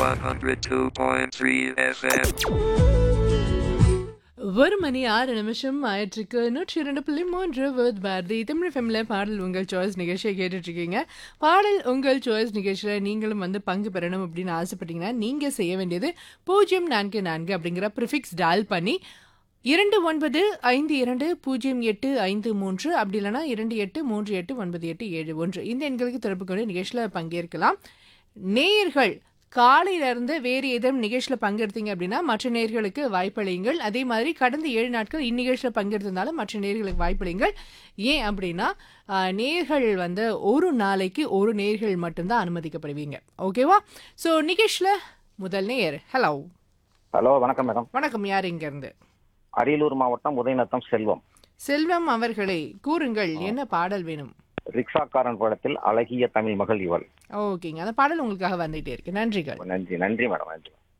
102.3 FM. ஒரு மணி ஆறு நிமிஷம் ஆயிற்றுக்கு நூற்றி இரண்டு புள்ளி மூன்று வித் பாரதி தமிழ் ஃபெம்ல பாடல் உங்கள் சாய்ஸ் நிகழ்ச்சியை கேட்டுட்டு இருக்கீங்க பாடல் உங்கள் சாய்ஸ் நிகழ்ச்சியில் நீங்களும் வந்து பங்கு பெறணும் அப்படின்னு ஆசைப்பட்டீங்கன்னா நீங்கள் செய்ய வேண்டியது பூஜ்ஜியம் நான்கு நான்கு அப்படிங்கிற ப்ரிஃபிக்ஸ் டால் பண்ணி இரண்டு ஒன்பது ஐந்து இரண்டு பூஜ்ஜியம் எட்டு ஐந்து மூன்று அப்படி இல்லைனா இரண்டு எட்டு மூன்று எட்டு ஒன்பது எட்டு ஏழு ஒன்று இந்த எண்களுக்கு தொடர்பு கொண்டு நிகழ்ச்சியில் பங்கேற்கலாம் நேயர்கள் காலையில இருந்து வேறு ஏதேனும் நிகழ்ச்சியில் பங்கெடுத்தீங்க அப்படின்னா மற்ற நேர்களுக்கு வாய்ப்பளியுங்கள் அதே மாதிரி கடந்த ஏழு நாட்கள் இந்நிகழ்ச்சியில் பங்கெடுத்திருந்தாலும் மற்ற நேர்களுக்கு வாய்ப்பளியுங்கள் ஏன் அப்படின்னா ஆஹ், நேர்கள் வந்து ஒரு நாளைக்கு ஒரு நேர்கள் மட்டும்தான் அனுமதிக்கப்படுவீங்க ஓகேவா ஸோ நிகழ்ச்சியில் முதல் நேயர் ஹலோ ஹலோ வணக்கம் மேடம் வணக்கம் யார் இங்கேருந்து அரியலூர் மாவட்டம் உதயநத்தம் செல்வம் செல்வம் அவர்களே கூறுங்கள் என்ன பாடல் வேணும் ரிக்ஷாக்காரன் படத்தில் அழகிய தமிழ் மகள் இவள் ஓகேங்க அந்த பாடல் உங்களுக்காக வந்துகிட்டே இருக்கு நன்றிகள் நன்றி நன்றி மேடம் நன்றி